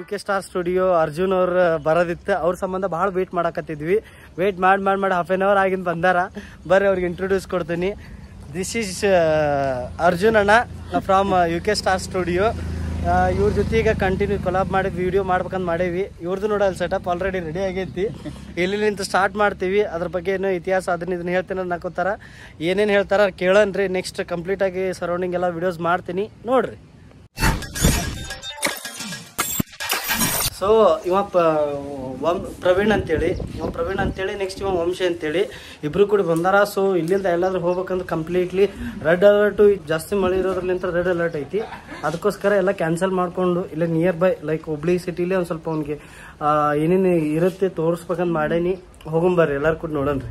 K star studio Arjun ಅವ್ರ ಬರೋದಿತ್ತು ಅವ್ರ ಸಂಬಂಧ ಭಾಳ ವೇಟ್ ಮಾಡಕತ್ತಿದ್ವಿ ವೇಟ್ ಮಾಡಿ ಮಾಡಿ ಮಾಡಿ ಹಾಫ್ ಆನ್ ಅವರ್ ಆಗಿಂದ ಬಂದಾರ ಬರ್ರಿ ಅವ್ರಿಗೆ ಇಂಟ್ರೊಡ್ಯೂಸ್ ಕೊಡ್ತೀನಿ ದಿಸ್ ಈಸ್ ಅರ್ಜುನ್ ಅಣ್ಣ from U K star studio ಇವ್ರ ಜೊತೆ ಈಗ ಕಂಟಿನ್ಯೂ ಕೊಲಾಬ್ ಮಾಡಿ ವಿಡಿಯೋ ಮಾಡ್ಬೇಕಂತ ಮಾಡೇವಿ ಇವ್ರದ್ದು ನೋಡಿ ಅಲ್ಲಿ ಸೆಟಪ್ ಆಲ್ರೆಡಿ ರೆಡಿ ಆಗೈತಿ ಇಲ್ಲಿ ನಿಂತು ಸ್ಟಾರ್ಟ್ ಮಾಡ್ತೀವಿ ಅದ್ರ ಬಗ್ಗೆ ಏನೋ ಇತಿಹಾಸ ಅದನ್ನ ಇದನ್ನ ಹೇಳ್ತೀನಿ ಅಂತ ನಾಕೋತಾರ ಏನೇನು ಹೇಳ್ತಾರ ಕೇಳನ್ರಿ ನೆಕ್ಸ್ಟ್ ಕಂಪ್ಲೀಟಾಗಿ ಸರೌಂಡಿಂಗ್ ಎಲ್ಲ ವಿಡಿಯೋಸ್ ಮಾಡ್ತೀನಿ ನೋಡ್ರಿ ಸೊ ಇವ ಪ ವಂ ಪ್ರವೀಣ್ ಅಂತೇಳಿ ಇವ ಪ್ರವೀಣ್ ಅಂತೇಳಿ ನೆಕ್ಸ್ಟ್ ಇವ ವಂಶಿ ಅಂತೇಳಿ ಇಬ್ರು ಕೂಡ ಬಂದಾರ ಸೊ ಇಲ್ಲಿಂದ ಎಲ್ಲಾದ್ರೂ ಹೋಗ್ಬೇಕಂದ್ರೆ ಕಂಪ್ಲೀಟ್ಲಿ ರೆಡ್ ಅಲರ್ಟ್ ಜಾಸ್ತಿ ಮಳೆ ಇರೋದ್ರಲ್ಲಿಂದ ರೆಡ್ ಅಲರ್ಟ್ ಐತಿ ಅದಕ್ಕೋಸ್ಕರ ಎಲ್ಲ ಕ್ಯಾನ್ಸಲ್ ಮಾಡ್ಕೊಂಡು ಇಲ್ಲ ನಿಯರ್ ಬೈ ಲೈಕ್ ಹುಬ್ಳಿ ಸಿಟಿಲಿ ಒಂದು ಸ್ವಲ್ಪ ಅವ್ನಿಗೆ ಏನೇನು ಇರುತ್ತೆ ತೋರಿಸ್ಬೇಕಂತ ಮಾಡೇನಿ ಹೋಗಂಬರ್ರಿ ಎಲ್ಲಾರು ಕೂಡ ನೋಡನ್ರಿ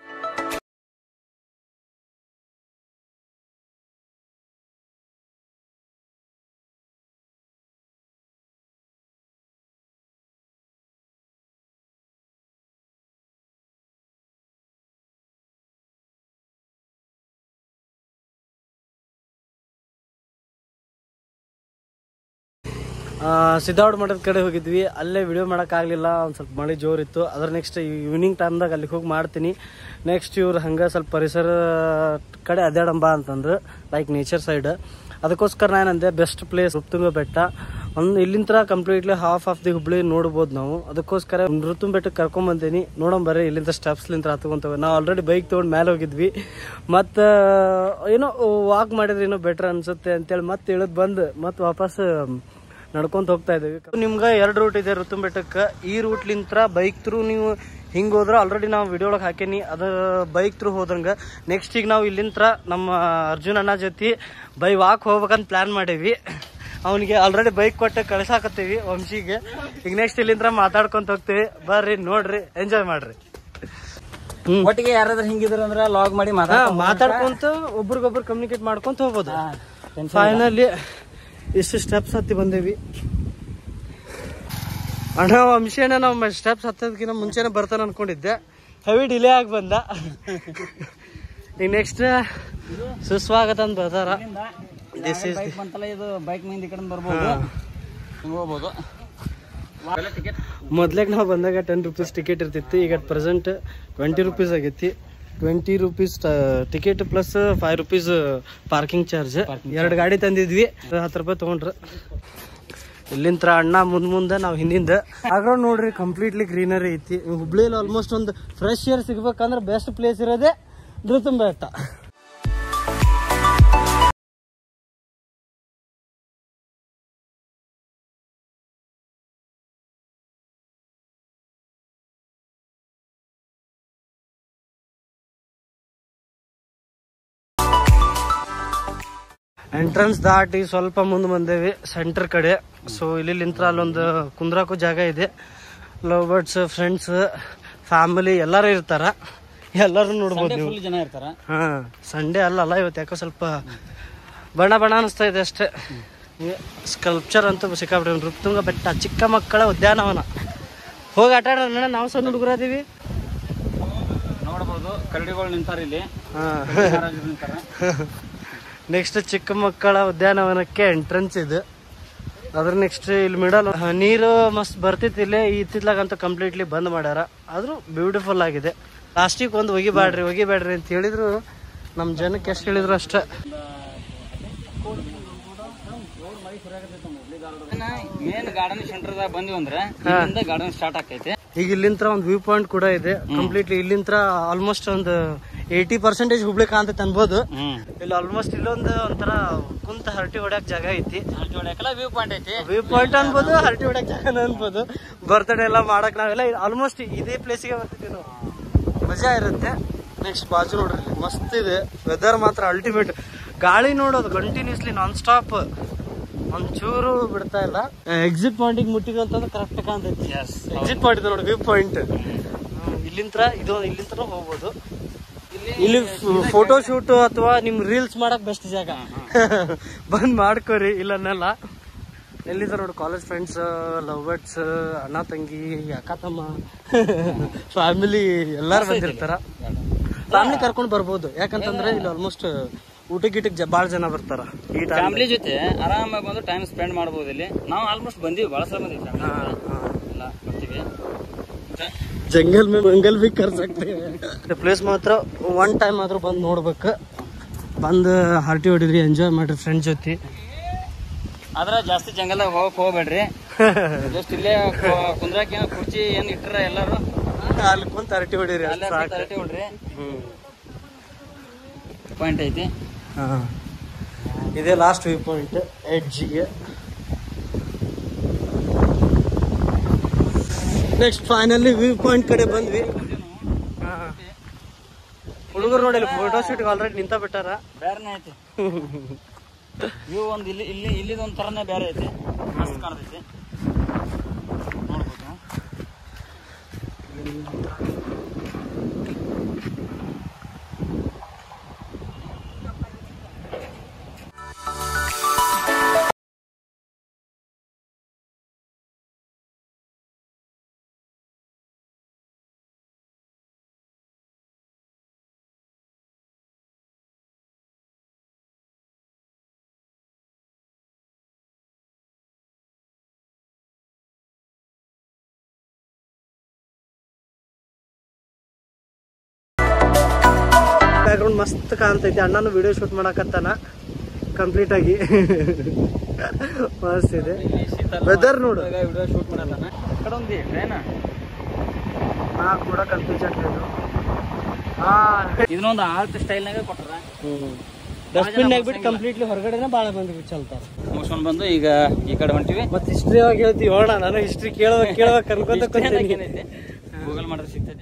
ಆ, ಸಿದ್ದಾವಡ್ ಮಠದ ಕಡೆ ಹೋಗಿದ್ವಿ ಅಲ್ಲೇ ವಿಡಿಯೋ ಮಾಡೋಕ್ಕಾಗಲಿಲ್ಲ ಒಂದು ಸ್ವಲ್ಪ ಮಳೆ ಜೋರಿತ್ತು ಅದ್ರ ನೆಕ್ಸ್ಟ್ ಈವ್ನಿಂಗ್ ಟೈಮ್ದಾಗ ಅಲ್ಲಿಗೆ ಹೋಗಿ ಮಾಡ್ತೀನಿ ನೆಕ್ಸ್ಟ್ ಇವ್ರು ಹಂಗೆ ಸ್ವಲ್ಪ ಪರಿಸರ ಕಡೆ ಅಡ್ಯಾಡಂಬ ಅಂತಂದ್ರು ಲೈಕ್ ನೇಚರ್ ಸೈಡ್ ಅದಕ್ಕೋಸ್ಕರ ನಾನಂದೆ ಬೆಸ್ಟ್ ಪ್ಲೇಸ್ ಉತ್ತುಂಗ ಬೆಟ್ಟ ಒಂದು ಇಲ್ಲಿಂದ completely half of the Hubli ನೋಡ್ಬೋದು ನಾವು ಅದಕ್ಕೋಸ್ಕರ ನೃತ್ಯ ಬೆಟ್ಟಕ್ಕೆ ಕರ್ಕೊಂಬಂದೀನಿ ನೋಡೋಣ ಇಲ್ಲಿಂದ ಸ್ಟೆಪ್ಸ್ಲಿಂದ ಹತ್ಕೊಂತವೆ ನಾವು ಆಲ್ರೆಡಿ ಬೈಕ್ ತೊಗೊಂಡು ಮೇಲೆ ಹೋಗಿದ್ವಿ ಮತ್ತು ಏನೋ ವಾಕ್ ಮಾಡಿದ್ರೆ ಏನೋ ಬೆಟ್ರ್ ಅನ್ಸುತ್ತೆ ಅಂತೇಳಿ ಮತ್ತೆ ಇಳಿದು ಬಂದು ಮತ್ತೆ ವಾಪಸ್ ನಡ್ಕೊಂತ ಹೋಗ್ತಾ ಇದೀವಿ ನಿಮ್ಗೆ ಎರಡು ರೂಟ್ ಇದೆ ಋತು ಬೆಟ್ಟಕ್ಕೆ ಈ ರೂಟ್ಲಿಂತ್ರ ಬೈಕ್ ಥ್ರೂ ನೀವು ಹಿಂಗೆ ಹೋದ್ರೆ ಆಲ್ರೆಡಿ ನಾವು ವಿಡಿಯೋ ಒಳಗೆ ಹಾಕೇನಿ ಅದು ಬೈಕ್ ಥ್ರೂ ಹೋದಂಗೆ ನೆಕ್ಸ್ಟ್ ಈಗ ನಾವು ಇಲ್ಲಿಂತ್ರ ನಮ್ಮ ಅರ್ಜುನ್ ಅಣ್ಣ ಜೊತೆ ಬೈ ವಾಕ್ ಹೋಗ್ಬೇಕಂತ ಪ್ಲಾನ್ ಮಾಡೀವಿ ಅವನಿಗೆ ಆಲ್ರೆಡಿ ಬೈಕ್ ಕೊಟ್ಟು ಕಳ್ಸಾಕತ್ತೀವಿ ವಂಶಿಗೆ ಈಗ ನೆಕ್ಸ್ಟ್ ಇಲ್ಲಿಂತ್ರ ಮಾತಾಡ್ಕೊಂತ ಹೋಗ್ತೀವಿ ಬರ್ರಿ ನೋಡ್ರಿ ಎಂಜಾಯ್ ಮಾಡ್ರಿ ಹ್ಮ್ ಒಟ್ಟಿಗೆ ಯಾರಾದ್ರೂ ಹಿಂಗಿದ್ರ ಅಂದ್ರ ಲಾಗ್ ಮಾಡಿ ಹಾ, ಮಾತಾಡ್ಕೊಂಡ್ ಮಾತಾಡ್ಕೊಂತ ಒಬ್ರಿಗೊಬ್ರು ಕಮ್ಯುನಿಕೇಟ್ ಮಾಡ್ಕೊಂತ ಹೋಗ್ಬೋದು ಹಾ, tension ಫೈನಲಿ ಇಷ್ಟು ಸ್ಟೆಪ್ಸ್ ಹತ್ತಿ ಬಂದೇವಿ ಅಣ್ಣ ವಂಶಿಯಣ್ಣ ನಾವು ಸ್ಟೆಪ್ಸ್ ಹತ್ತೋದಕ್ಕಿಂತ ಮುಂಚೆನೆ ಬರ್ತಾನೆ ಅನ್ಕೊಂಡಿದ್ದೆ ಹೆವಿ ಡಿಲೇ ಆಗಿ ಬಂದ ಈಗ ನೆಕ್ಸ್ಟ್ ಸುಸ್ವಾಗತ ಅಂತ ಬರ್ತಾರ ದಿಸ್ ಇಸ್ ಬೈಕ್ ಬಂತಲ್ಲ ಇದು ಬೈಕ್ ಮೇಂದ ಈ ಕಡೆ ಬರ್ಬೋದು ಹಿಂಗ್ ಹೋಗ್ಬೋದು ಟಿಕೆಟ್ ಮೊದ್ಲೇಗ್ ನಾವು ಬಂದಾಗ ಟೆನ್ ರುಪೀಸ್ ಟಿಕೆಟ್ ಇರ್ತಿತ್ತು ಈಗ ಪ್ರೆಸೆಂಟ್ ಟ್ವೆಂಟಿ ರುಪೀಸ್ ಆಗೈತಿ twenty rupees ticket plus five rupees parking charge ಎರಡು ಗಾಡಿ ತಂದಿದ್ವಿ ಹತ್ತು ರೂಪಾಯಿ ತೊಗೊಂಡ್ರು ಇಲ್ಲಿಂತ್ರ ಅಣ್ಣ ಮುಂದ್ ಮುಂದೆ ನಾವು ಹಿಂದಿಂದ ಆಗ್ರ ನೋಡ್ರಿ ಕಂಪ್ಲೀಟ್ಲಿ ಗ್ರೀನರಿ ಐತಿ ಹುಬ್ಳಿಯಲ್ಲಿ ಆಲ್ಮೋಸ್ಟ್ ಒಂದು ಫ್ರೆಶ್ ಏರ್ ಸಿಗ್ಬೇಕಂದ್ರೆ ಬೆಸ್ಟ್ ಪ್ಲೇಸ್ ಇರೋದೇ ನೃತುಂಬ ಬೆಟ್ಟ ಎಂಟ್ರೆನ್ಸ್ ದಾಟಿ ಸ್ವಲ್ಪ ಮುಂದೆ ಬಂದೇವಿ ಸೆಂಟರ್ ಕಡೆ ಸೊ ಇಲ್ಲಿಂತ್ರ ಅಲ್ಲೊಂದು ಕುಂದ್ರಾಕು ಜಾಗ ಇದೆ ಲವ್ ಬರ್ಡ್ಸ್ ಫ್ರೆಂಡ್ಸ್ ಫ್ಯಾಮಿಲಿ ಎಲ್ಲರೂ ಇರ್ತಾರ ಎಲ್ಲರೂ ನೋಡ್ಬೋದು ನೀವು ಫುಲ್ ಜನ ಇರ್ತಾರ ಹಾ ಸಂಡೇ ಅಲ್ಲಲ್ಲ ಇವತ್ತು ಯಾಕೋ ಸ್ವಲ್ಪ ಬಣ ಬಣ ಅನಿಸ್ತಾ ಇದೆ ಅಷ್ಟೇ ಸ್ಕಲ್ಪ್ಚರ್ ಅಂತೂ ಸಿಕ್ಕಾಬಿಟ್ಟು ನೃತ್ಯಂಗ ಬೆಟ್ಟ ಚಿಕ್ಕ ಮಕ್ಕಳ ಉದ್ಯಾನವನ ಹೋಗಿ ಆಟ ಆಡೋಣ ನಾವು ಸಣ್ಣ ಹುಡುಗರದೀವಿ ನೋಡ್ಬೋದು ಕರಡಿಗಳು ನಿಂತಾರ ಇಲ್ಲಿ ಹಾ ಮಹಾರಾಜರು ನಿಂತಾರ ನೆಕ್ಸ್ಟ್ ಚಿಕ್ಕ ಮಕ್ಕಳ ಉದ್ಯಾನವನಕ್ಕೆ ಎಂಟ್ರೆನ್ಸ್ ಇದೆ ಅದ್ರ ನೆಕ್ಸ್ಟ್ ಇಲ್ಲಿ ಮಿಡಲ್ ನೀರು ಮಸ್ತ್ ಬರ್ತಿತ್ತು ಇಲ್ಲೇ ಇತ್ತಿತ್ಲಾಗಂತೂ ಕಂಪ್ಲೀಟ್ಲಿ ಬಂದ್ ಮಾಡ್ಯಾರ ಆದ್ರೂ ಬ್ಯೂಟಿಫುಲ್ ಆಗಿದೆ ಲಾಸ್ಟಿಗೆ ಒಂದು ಒಗಿಬ್ಯಾಡ್ರಿ ಒಗಿಬ್ಯಾಡ್ರಿ ಅಂತ ಹೇಳಿದ್ರು ನಮ್ಮ ಜನಕ್ಕೆ ಎಷ್ಟು ಹೇಳಿದ್ರು ಅಷ್ಟೇ ಮೇನ್ ಗಾರ್ಡನ್ ಸೆಂಟರ್ ಬಂದಿವಿ ಅಂದ್ರೆ ಇಲ್ಲಿಂದ ಗಾರ್ಡನ್ ಸ್ಟಾರ್ಟ್ ಆಕೈತಿ ಈಗ ಇಲ್ಲಿಂತ್ರ ಒಂದು ವ್ಯೂ ಪಾಯಿಂಟ್ ಕೂಡ ಇದೆ ಕಂಪ್ಲೀಟ್ಲಿ ಇಲ್ಲಿಂತ್ರ ಆಲ್ಮೋಸ್ಟ್ ಒಂದು ಏಯ್ಟಿ ಪರ್ಸೆಂಟೇಜ್ ಹುಬ್ಳಿ ಕಾಂತೈತೆ ಅನ್ಬೋದು ಹ್ಮ್ ಇಲ್ಲಿ ಆಲ್ಮೋಸ್ಟ್ ಇಲ್ಲೊಂದು ಒಂಥರ ಕುಂತ ಹರಟಿ ಹೊಡ್ಯಾಕ್ ಜಾಗ ಐತಿ ಜೋಡಕ್ಕೆಲ್ಲ ವ್ಯೂ ಪಾಯಿಂಟ್ ಐತಿ ವ್ಯೂ ಪಾಯಿಂಟ್ ಅನ್ಬೋದು ಹರಟಿ ಹೊಡ್ಯಾಕ್ ಜಾಗ ಅನ್ಬೋದು ಬರ್ತಡೇ ಎಲ್ಲ ಮಾಡಕ್ ನಾವೆಲ್ಲ ಆಲ್ಮೋಸ್ಟ್ ಇದೇ ಪ್ಲೇಸಿಗೆ ಬರ್ತಿದ್ವಿ ನಾವು ಮಜಾ ಇರುತ್ತೆ ನೆಕ್ಸ್ಟ್ ಬಾಜು ನೋಡ್ರಿ ಇಲ್ಲಿ ಮಸ್ತ್ ಇದೆ ವೆದರ್ ಮಾತ್ರ ಅಲ್ಟಿಮೇಟ್ ಗಾಳಿ ನೋಡೋದು ಕಂಟಿನ್ಯೂಸ್ಲಿ ನಾನ್ ಸ್ಟಾಪ್ ಒಂಚೂರು ಬಿಡ್ತಾ ಇಲ್ಲ ಎಕ್ಸಿಟ್ ಪಾಯಿಂಟಿಗೆ ಮುಟ್ಟಿಗೆ ಅಂತಂದ್ರೆ ಕರೆಕ್ಟ್ ಕಾಣ್ತೈತಿ ಎಕ್ಸಿಟ್ ಪಾಯಿಂಟ್ ಇದೆ ನೋಡಿ ವ್ಯೂ ಪಾಯಿಂಟ್ ಇಲ್ಲಿಂತ್ರ ಇದು ಇಲ್ಲಿಂತ್ರ ಹೋಗ್ಬೋದು ಇಲ್ಲಿ ಫೋಟೋ ಶೂಟ್ ಅಥವಾ ನಿಮ್ ರೀಲ್ಸ್ ಮಾಡಕ್ ಬೆಸ್ಟ್ ಜಾಗ ಬಂದ್ ಮಾಡ್ಕೋರಿ ಇಲ್ಲ ಅನ್ನಲ್ಲ ಎಲ್ಲಿದ್ದಾರೆ ನೋಡಿ ಕಾಲೇಜ್ ಫ್ರೆಂಡ್ಸ್ ಲವ್ ಬರ್ಡ್ಸ್ ಅಣ್ಣ ತಂಗಿ ಅಕ್ಕ ತಮ್ಮ ಫ್ಯಾಮಿಲಿ ಎಲ್ಲಾರು ಬಂದಿರ್ತಾರ ಫ್ಯಾಮಿಲಿ ಕರ್ಕೊಂಡು ಬರ್ಬೋದು ಯಾಕಂತಂದ್ರೆ ಇಲ್ಲಿ ಆಲ್ಮೋಸ್ಟ್ ಊಟಕ್ಕೆ ಗೀಟಕ್ಕೆ ಜ ಭಾಳ ಜನ ಬರ್ತಾರ ಈ ಟೈಮ್ ಫ್ಯಾಮಿಲಿ ಜೊತೆ ಆರಾಮಾಗಿ ಬಂದು ಟೈಮ್ ಸ್ಪೆಂಡ್ ಮಾಡ್ಬೋದು ಇಲ್ಲಿ ನಾವು ಆಲ್ಮೋಸ್ಟ್ ಬಂದೀವಿ ಭಾಳ ಸಲ ಬಂದೀವಿ ಫ್ಯಾಮಿಲಿ ಎಲ್ಲ ಬರ್ತೀವಿ ಮತ್ತೆ ಜಂಗಲ್ ಮೇ ಮಂಗಲ್ ಬಿ ಕರ್ ಸಕ್ತೆ ಪ್ಲೇಸ್ ಮಾತ್ರ ಒನ್ ಟೈಮ್ ಆದ್ರೂ ಬಂದು ನೋಡ್ಬೇಕು ಬಂದು ಹಾರ್ಟಿ ಹೊಡಿದ್ರಿ ಎಂಜಾಯ್ ಮಾಡ್ರಿ ಫ್ರೆಂಡ್ ಜೊತೆ ಆದ್ರೆ ಜಾಸ್ತಿ ಜಂಗಲ್ದಾಗ ಹೋಗಕ್ ಹೋಗ್ಬೇಡ್ರಿ ಜಸ್ಟ್ ಇಲ್ಲೇ ಕು- ಕುಂದ್ರಾಕ ಏನೋ ಕುರ್ಚಿ ಏನ್ ಇಟ್ಟರ ಎಲ್ಲಾರು ಅಲ್ಲಿ ಕುಂತ ಹರಟಿ ಹೊಡಿರಿ ಅಲ್ಲೇ ಸಾಕು ತರಟಿ ಹೊಡ್ರಿ ಹ್ಮ್ ಪಾಯಿಂಟ್ ಐತಿ ಹಾ. ಇದೇ ಲಾಸ್ಟ್ ವ್ಯೂ ಪಾಯಿಂಟ್ ಎಡ್ಜಿಗೆ ನೆಕ್ಸ್ಟ್ ಫೈನಲಿ ವ್ಯೂ ಪಾಯಿಂಟ್ ಕಡೆ ಬಂದ್ವಿ ಹುಡುಗರು ನೋಡಿ ಫೋಟೋ ಶೂಟ್ಗೆ ಆಲ್ರೆಡಿ ನಿಂತ ಬಿಟ್ಟಾರ ಬೇರೆನೇ ಐತಿ ವ್ಯೂ ಒಂದ್ ಇಲ್ಲಿ ಇಲ್ಲಿ ಇಲ್ಲಿದ ಒಂದ್ ತರನೇ ಬೇರೆ ಐತಿ ಮಸ್ತ್ ಕಾಣ್ತೈತಿ ನೋಡ್ಬೋದು ಬ್ಯಾಕ್ಗ್ರೌಂಡ್ ಮಸ್ತ್ ಕಾಣ್ತೈತಿ ಅಣ್ಣನ ವಿಡಿಯೋ ಶೂಟ್ ಮಾಡಕತ್ತಾನ ಕಂಪ್ಲೀಟ್ ಆಗಿ ಮಸ್ತ್ ಇದೆ ವೆದರ್ ನೋಡು ವಿಡಿಯೋ ಶೂಟ್ ಮಾಡತ್ತಾನ ಕಡೆ ಒಂದು ಟ್ರೈನ್ ನಾ ಕೂಡ ಕನ್ಫ್ಯೂಷನ್ ಹಾ ಇದನ್ನೊಂದು ಆರ್ಟ್ ಸ್ಟೈಲ್ನಾಗ ಕೊಟ್ಟಾರ ಡಸ್ಟ್ಬಿನ್ ಬಿಟ್ಟು ಕಂಪ್ಲೀಟ್ಲಿ ಹೊರಗಡೆನೆ ಭಾಳ ಮಂದಿ ಚಲ್ತಾರ ಮುಗಿಸ್ಕೊಂಡ್ ಬಂದು ಈಗ ಈ ಕಡೆ ಹೊಂಟಿವಿ ಮತ್ತೆ ಹಿಸ್ಟ್ರಿ ಯಾವಾಗ ಹೇಳ್ತೀವಿ ಹೋಣ ನಾನು ಹಿಸ್ಟ್ರಿ ಕೇಳ್ಬೇಕು ಕೇಳ್ಬೇಕು ಅನ್ಕೋತ ಕೂತೀನಿ ಗೂಗಲ್ ಮಾಡಿದ್ರೆ ಸಿಗ್ತೈತಿ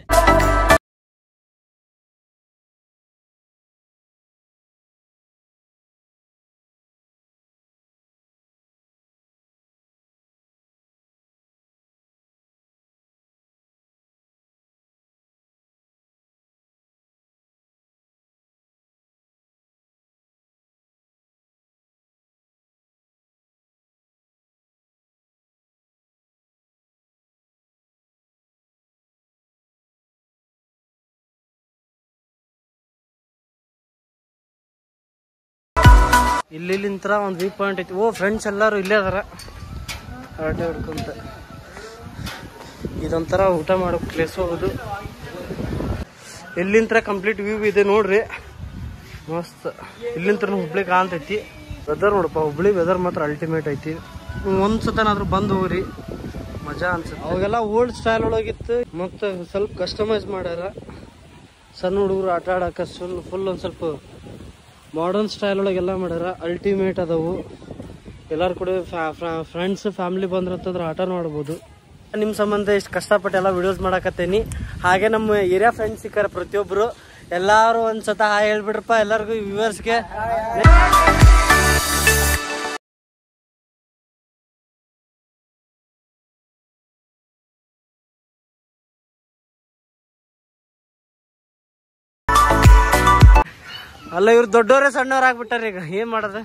ಇಲ್ಲಿ ಇಲ್ಲಿಂತ್ರ ಒಂದು ವ್ಯೂ ಪಾಯಿಂಟ್ ಐತಿ ಓ ಫ್ರೆಂಡ್ಸ್ ಎಲ್ಲಾರು ಇಲ್ಲೇ ಅದಾರ ಹರಟೆ ಹೊಡ್ಕೊಂತ ಇದೊಂಥರ ಊಟ ಮಾಡೋ ಪ್ಲೇಸ್ ಹೌದು ಇಲ್ಲಿಂತ್ರ ಕಂಪ್ಲೀಟ್ ವ್ಯೂ ಇದೆ ನೋಡ್ರಿ ಮಸ್ತ್ ಇಲ್ಲಿಂತ್ರ ಹುಬ್ಳಿ ಕಾಣ್ತೈತಿ ವೆದರ್ ನೋಡಪ್ಪ ಹುಬ್ಳಿ ವೆದರ್ ಮಾತ್ರ ಅಲ್ಟಿಮೇಟ್ ಐತಿ ಒಂದ್ ಸತನಾದ್ರೂ ಬಂದು ಹೋಗ್ರಿ ಮಜಾ ಅನ್ಸುತ್ತೆ ಅವಾಗೆಲ್ಲ ಓಲ್ಡ್ ಸ್ಟೈಲ್ ಒಳಗಿತ್ತು ಮತ್ತೆ ಸ್ವಲ್ಪ ಕಸ್ಟಮೈಸ್ ಮಾಡ್ಯಾರ ಸಣ್ಣ ಹುಡುಗರು ಆಟ ಆಡಕ ಫುಲ್ ಫುಲ್ ಒಂದ್ ಸ್ವಲ್ಪ ಮಾಡರ್ನ್ ಸ್ಟೈಲ್ ಒಳಗೆಲ್ಲ ಮಾಡ್ಯಾರ ಅಲ್ಟಿಮೇಟ್ ಅದಾವು ಎಲ್ಲಾರು ಕೂಡ ಫ್ರೆಂಡ್ಸ್ ಫ್ಯಾಮಿಲಿ ಬಂದ್ರಂತಂದ್ರೆ ಆಟ ಮಾಡ್ಬೋದು ನಿಮ್ಮ ಸಂಬಂಧ ಇಷ್ಟು ಕಷ್ಟಪಟ್ಟು ಎಲ್ಲ ವಿಡಿಯೋಸ್ ಮಾಡಕತ್ತೇನಿ ಹಾಗೆ ನಮ್ಮ ಏರಿಯಾ ಫ್ರೆಂಡ್ಸ್ ಸಿಕ್ಕಾರ ಪ್ರತಿಯೊಬ್ಬರು ಎಲ್ಲಾರು ಒಂದ್ಸತ ಹಾಯ್ ಹೇಳ್ಬಿಡ್ರಪ್ಪ ಎಲ್ಲರಿಗೂ ವ್ಯೂವರ್ಸ್ಗೆ ಅಲ್ಲ ಇವ್ರು ದೊಡ್ಡವರೇ ಸಣ್ಣವ್ರು ಆಗ್ಬಿಟ್ಟಾರ ಈಗ ಏನ್ ಮಾಡೋದು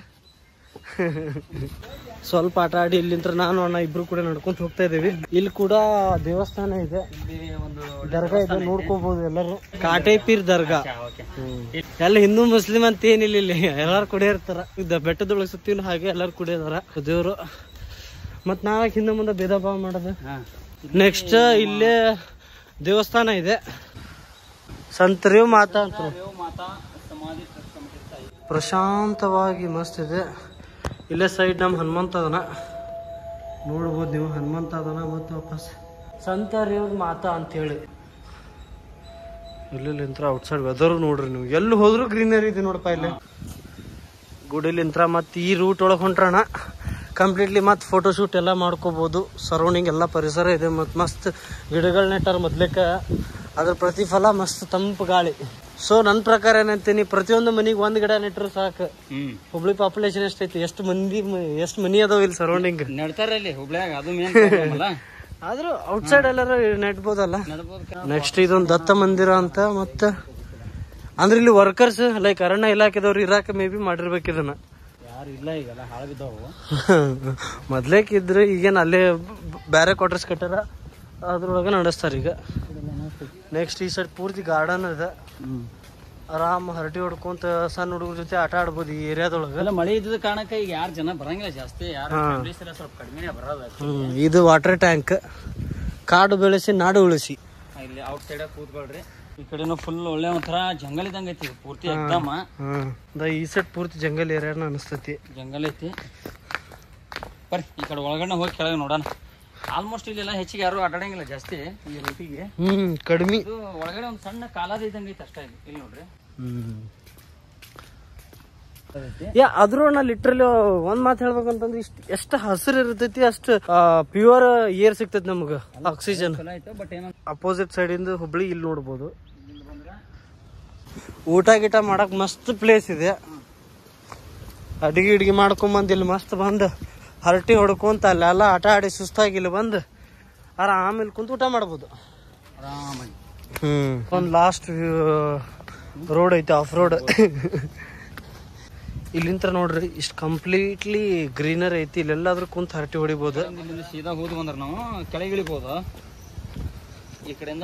ಸ್ವಲ್ಪ ಆಟ ಆಡಿ ಇಲ್ಲಿಂದ ನಾನು ಅಣ್ಣ ಇಬ್ರು ಕೂಡ ನಡ್ಕೊಂತ ಹೋಗ್ತಾ ಇದೀವಿ ಇಲ್ಲಿ ಕೂಡ ದೇವಸ್ಥಾನ ಇದೆ ಒಂದು ದರ್ಗಾ ಇದೆ ನೋಡ್ಕೋಬಹುದು ಎಲ್ಲರೂ ಕಾಟೆ ಪೀರ್ ದರ್ಗಾ ಎಲ್ಲ ಹಿಂದೂ ಮುಸ್ಲಿಂ ಅಂತ ಏನಿಲ್ಲ ಇಲ್ಲಿ ಎಲ್ಲಾರು ಕೂಡ ಇರ್ತಾರ ಇದ್ದ ಬೆಟ್ಟದೊಳಗೆ ಸುತ್ತಿನ ಹಾಗೆ ಎಲ್ಲಾರು ಕೂಡ ಇದಾರ ದೇವ್ರು ಮತ್ ನಾವ್ ಹಿಂದೆ ಮುಂದೆ ಭೇದ ಭಾವ ಮಾಡೋದು ನೆಕ್ಸ್ಟ್ ಇಲ್ಲೇ ದೇವಸ್ಥಾನ ಇದೆ ಸಂತರಿವ್ ಮಾತಾ ಅಂತ ಮಾತಾ ಸಮಾಧಿ ಟ್ರಸ್ಟ್ ಕಮಿಟಿ ತಾಯಿ ಪ್ರಶಾಂತವಾಗಿ ಮಸ್ತ್ ಇದೆ ಇಲ್ಲೇ ಸೈಡ್ ನಮ್ಮ ಹನುಮಂತ ಅದನ ನೋಡ್ಬೋದು ನೀವು ಹನುಮಂತ ಅದನ ಮತ್ತು ವಾಪಸ್ ಸಂತರಿವ್ರ ಮಾತಾ ಅಂತೇಳಿ ಇಲ್ಲಿಂತ್ರ ಔಟ್ಸೈಡ್ ವೆದರ್ ನೋಡ್ರಿ ನೀವು ಎಲ್ಲಿ ಹೋದ್ರು ಗ್ರೀನರಿ ಇದೆ ನೋಡಪ್ಪ ಇಲ್ಲಿ ಗುಡಿಲಿಂತ್ರ ಮತ್ತೆ ಈ ರೂಟ್ ಒಳಗೆ ಹೊಂಟ್ರಣ ಕಂಪ್ಲೀಟ್ಲಿ ಮತ್ತೆ ಫೋಟೋ ಶೂಟ್ ಎಲ್ಲ ಮಾಡ್ಕೋಬಹುದು ಸರೌಂಡಿಂಗ್ ಎಲ್ಲ ಪರಿಸರ ಇದೆ ಮತ್ತು ಮಸ್ತ್ ಗಿಡಗಳು ನೆಟ್ಟಾರ ಮೊದ್ಲೇಕ ಅದ್ರ ಪ್ರತಿಫಲ ಮಸ್ತ್ ತಂಪು ಗಾಳಿ ಸೊ ನನ್ನ ಪ್ರಕಾರ ಏನಂತೀನಿ ಪ್ರತಿಯೊಂದು ಮನಿಗೆ ಒಂದ್ ಗಿಡ ನೆಟ್ಟರು ಸಾಕು ಹ್ಮ್ ಹುಬ್ಳಿ ಪಾಪ್ಯುಲೇಷನ್ ಎಷ್ಟೈತಿ ಎಷ್ಟು ಮಂದಿ ಎಷ್ಟು ಮನಿ ಅದಾವ ಇಲ್ಲಿ ಸರೌಂಡಿಂಗ್ ನಡ್ತಾರ ಇಲ್ಲಿ ಹುಬ್ಳ್ಯಾಗ ಅದು ಮೇನ್ ಅಲ್ಲ ಆದ್ರೂ ಔಟ್ಸೈಡ್ ಎಲ್ಲಾರು ನೆಟ್ಬೋದಲ್ಲ ನಡ್ಬೋದು ನೆಕ್ಸ್ಟ್ ಇದೊಂದು ದತ್ತ ಮಂದಿರ ಅಂತ ಮತ್ತ ಅಂದ್ರೆ ಇಲ್ಲಿ ವರ್ಕರ್ಸ್ ಲೈಕ್ ಅರಣ್ಯ ಇಲಾಖೆದವ್ರು ಇರಾಕ ಮೇ ಬಿ ಮಾಡಿರ್ಬೇಕು ಇದನ್ನ ಯಾರು ಇಲ್ಲ ಈಗೆಲ್ಲ ಹಾಳು ಬಿದ್ದಾವು ಮೊದ್ಲೇಕ್ ಇದ್ರೆ ಈಗೇನ್ ಅಲ್ಲೇ ಬೇರೆ ಕ್ವಾರ್ಟರ್ಸ್ ಕಟ್ಟಾರ ಅದ್ರೊಳಗೆ ನಡೆಸ್ತಾರ ಈಗ ನೆಕ್ಸ್ಟ್ ಈ ಸೈಡ್ ಪೂರ್ತಿ ಗಾರ್ಡನ್ ಅದ ಹ್ಮ್ ಆರಾಮ್ ಹರಟಿ ಹೊಡ್ಕೊಂತ ಸಣ್ಣ ಹುಡುಗರ ಜೊತೆ ಆಟ ಆಡ್ಬೋದು ಈ ಏರಿಯಾದೊಳಗ ಎಲ್ಲ ಮಳೆ ಇದ್ದ ಕಾರಣಕ್ಕೆ ಈಗ ಯಾರು ಜನ ಬರಂಗಿಲ್ಲ ಜಾಸ್ತಿ ಯಾರು ಹಾ. families ಎಲ್ಲ ಸ್ವಲ್ಪ ಕಡಿಮೆನೇ ಬರೋದು ಹ್ಮ್ ಇದು ವಾಟರ್ ಟ್ಯಾಂಕ್ ಕಾಡು ಬೆಳೆಸಿ ನಾಡು ಉಳಿಸಿ ಇಲ್ಲಿ ಔಟ್ ಸೈಡ್ ಕೂತ್ಕೊಳ್ರಿ ಈ ಕಡೆನೂ ಫುಲ್ ಒಳ್ಳೆ ಒಂಥರ ಜಂಗಲ್ ಇದ್ದಂಗೆ ಐತಿ ಪೂರ್ತಿ ಎಕ್ದಮ ಹ್ಮ್ ದ ಈ ಸೈಡ್ ಪೂರ್ತಿ ಜಂಗಲ್ ಏರಿಯಾನ ಅನಿಸ್ತತಿ ಜಂಗಲ್ ಐತಿ ಬರ್ರಿ ಈ ಕಡೆ ಒಳಗಡೆ ಹೋಗಿ ಕೆಳಗೆ ನೋಡೋಣ ಆಲ್ಮೋಸ್ಟ್ ಇಲ್ಲೆಲ್ಲ ಹೆಚ್ಚಿಗೆ ಯಾರು ಆಟಾಡಂಗಿಲ್ಲ ಜಾಸ್ತಿ ಈ ರೂಟಿಗೆ ಹ್ಮ್ ಕಡಿಮೆ ಇದು ಒಳಗಡೆ ಒಂದು ಸಣ್ಣ ಕಾಲಾದ ಇದ್ದಂಗೆ ಐತೆ ಅಷ್ಟೇ ಇಲ್ಲಿ ಇಲ್ಲಿ ನೋಡ್ರಿ ಹ್ಮ್ ಅದೈತಿ. ಯಾ ಅದ್ರೂ ನಾ ಲಿಟ್ರಲಿ ಒಂದ್ ಮಾತು ಹೇಳ್ಬೇಕಂತಂದ್ರೆ ಇಷ್ಟ ಎಷ್ಟು ಹಸಿರು ಇರ್ತೈತಿ ಅಷ್ಟು ಪ್ಯೂರ್ ಏರ್ ಸಿಗ್ತೈತಿ ನಮ್ಗ ಆಕ್ಸಿಜನ್ ಚಲೋ ಆಯ್ತು ಬಟ್ ಏನೋ ಅಪೋಸಿಟ್ ಸೈಡ್ ಇಂದ ಹುಬ್ಳಿ ಇಲ್ಲಿ ನೋಡ್ಬೋದು ಇಲ್ಲಿ ಬಂದ್ರೆ ಊಟ ಗೀಟ ಮಾಡಕ್ ಮಸ್ತ್ ಪ್ಲೇಸ್ ಇದೆ ಅಡಿಗೆ ಇಡಿಗೆ ಮಾಡ್ಕೊಂಬಂದು ಇಲ್ಲಿ ಮಸ್ತ್ ಬಂದು ಹರಟಿ ಹೊಡ್ಕೊಂತ ಅಲ್ಲೆಲ್ಲ ಆಟ ಆಡಿ ಸುಸ್ತಾಗಿ ಇಲ್ಲಿ ಬಂದು ಆರಾಮೇಲೆ ಕುಂತು ಊಟ ಮಾಡ್ಬೋದು ಆರಾಮಾಗಿ ಹ್ಮ್ ಒಂದು ಲಾಸ್ಟ್ ರೋಡ್ ಐತೆ ಆಫ್ ರೋಡ್ ಇಲ್ಲಿಂತ್ರ ನೋಡ್ರಿ ಇಷ್ಟು ಕಂಪ್ಲೀಟ್ಲಿ ಗ್ರೀನರ್ ಐತಿ ಇಲ್ಲೆಲ್ಲಾದ್ರೂ ಕುಂತ ಹರಟಿ ಹೊಡಿಬೋದು ಇಲ್ಲಿಂದ ಸೀದಾ ಹೋದ್ವಿ ಅಂದ್ರೆ ನಾವು ಕೆಳಗೆ ಇಳಿಬೋದು ಈ ಕಡೆಯಿಂದ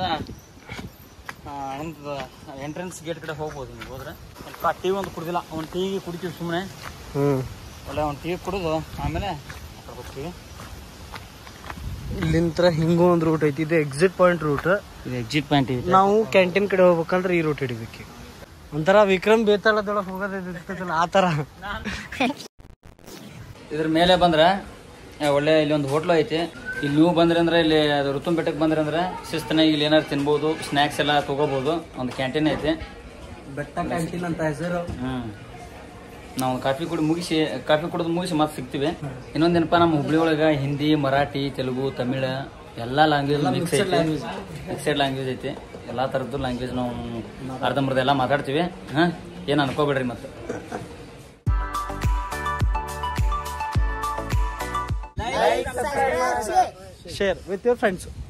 ಎಂಟ್ರೆನ್ಸ್ ಗೇಟ್ ಕಡೆ ಹೋಗ್ಬೋದು ನೀವು ಹೋದ್ರೆ ಸ್ವಲ್ಪ ಟೀ ಒಂದು ಕುಡ್ದಿಲ್ಲ ಒಂದು ಟೀ ಕುಡಿತೀವಿ ಸುಮ್ಮನೆ ಹ್ಮ್ ಒಳ್ಳೆ ಒಂದು ಟೀ ಕುಡಿದು ಆಮೇಲೆ ಆ ಕಡೆ ಹೋಗ್ತೀವಿ ಇಲ್ಲಿಂತ್ರ ಹಿಂಗೂ ಒಂದು ರೂಟ್ ಐತಿ ಇದು ಎಕ್ಸಿಟ್ ಪಾಯಿಂಟ್ ರೂಟ್ ಇದು ಎಕ್ಸಿಟ್ ಪಾಯಿಂಟ್ ಇದೆ ನಾವು ಕ್ಯಾಂಟೀನ್ ಕಡೆ ಹೋಗ್ಬೇಕಂದ್ರೆ ಈ ರೂಟ್ ಹಿಡಿಬೇಕು ಒಂಥರ ವಿಕ್ರಮ್ ಬೇತಾಳದೊಳಗೆ ಹೋಗೋದಿರ್ತೈತಲ್ಲ ಆ ಥರ ಇದ್ರ ಮೇಲೆ ಬಂದ್ರೆ ಆ, ಒಳ್ಳೆ ಇಲ್ಲಿ ಒಂದು ಹೋಟ್ಲು ಐತಿ ಇಲ್ಲಿ ನೀವು ಬಂದ್ರೆ ಅಂದ್ರೆ ಇಲ್ಲಿ ಅದು ಋತುನ್ ಬೆಟ್ಟಕ್ಕೆ ಬಂದ್ರೆ ಅಂದ್ರೆ ಶಿಸ್ತನಾಗಿ ಇಲ್ಲಿ ಏನಾರು ತಿನ್ಬೋದು ಸ್ನ್ಯಾಕ್ಸ್ ಎಲ್ಲ ತಗೋಬೋದು ಒಂದು ಕ್ಯಾಂಟೀನ್ ಐತಿ ಬೆಟ್ಟ ಕ್ಯಾಂಟೀನ್ ಅಂತ ಹೆಸರು ಹ್ಮ್ ನಾವು ಕಾಫಿ ಕುಡಿ ಮುಗಿಸಿ ಕಾಫಿ ಕುಡಿದು ಮುಗಿಸಿ ಮತ್ತೆ ಸಿಗ್ತೀವಿ ಇನ್ನೊಂದೇನಪ್ಪ ನಮ್ಮ ಹುಬ್ಳಿ ಒಳಗೆ ಹಿಂದಿ ಮರಾಠಿ ತೆಲುಗು ತಮಿಳ ಎಲ್ಲ ಲ್ಯಾಂಗ್ವೇಜ್ ಮಿಕ್ಸ್ ಐತಿ ಮಿಕ್ಸೆಡ್ ಲ್ಯಾಂಗ್ವೇಜ್ ಐತಿ ಎಲ್ಲ ಥರದ್ದು ಲ್ಯಾಂಗ್ವೇಜ್ ನಾವು ಅರ್ಧಂಬರ್ಧ ಎಲ್ಲ ಮಾತಾಡ್ತೀವಿ ಹಾಂ ಏನು ಅನ್ಕೋಬೇಡ್ರಿ ಮತ್ತೆ ಶೇರ್ ವಿತ್ ಯುವರ್ ಫ್ರೆಂಡ್ಸ್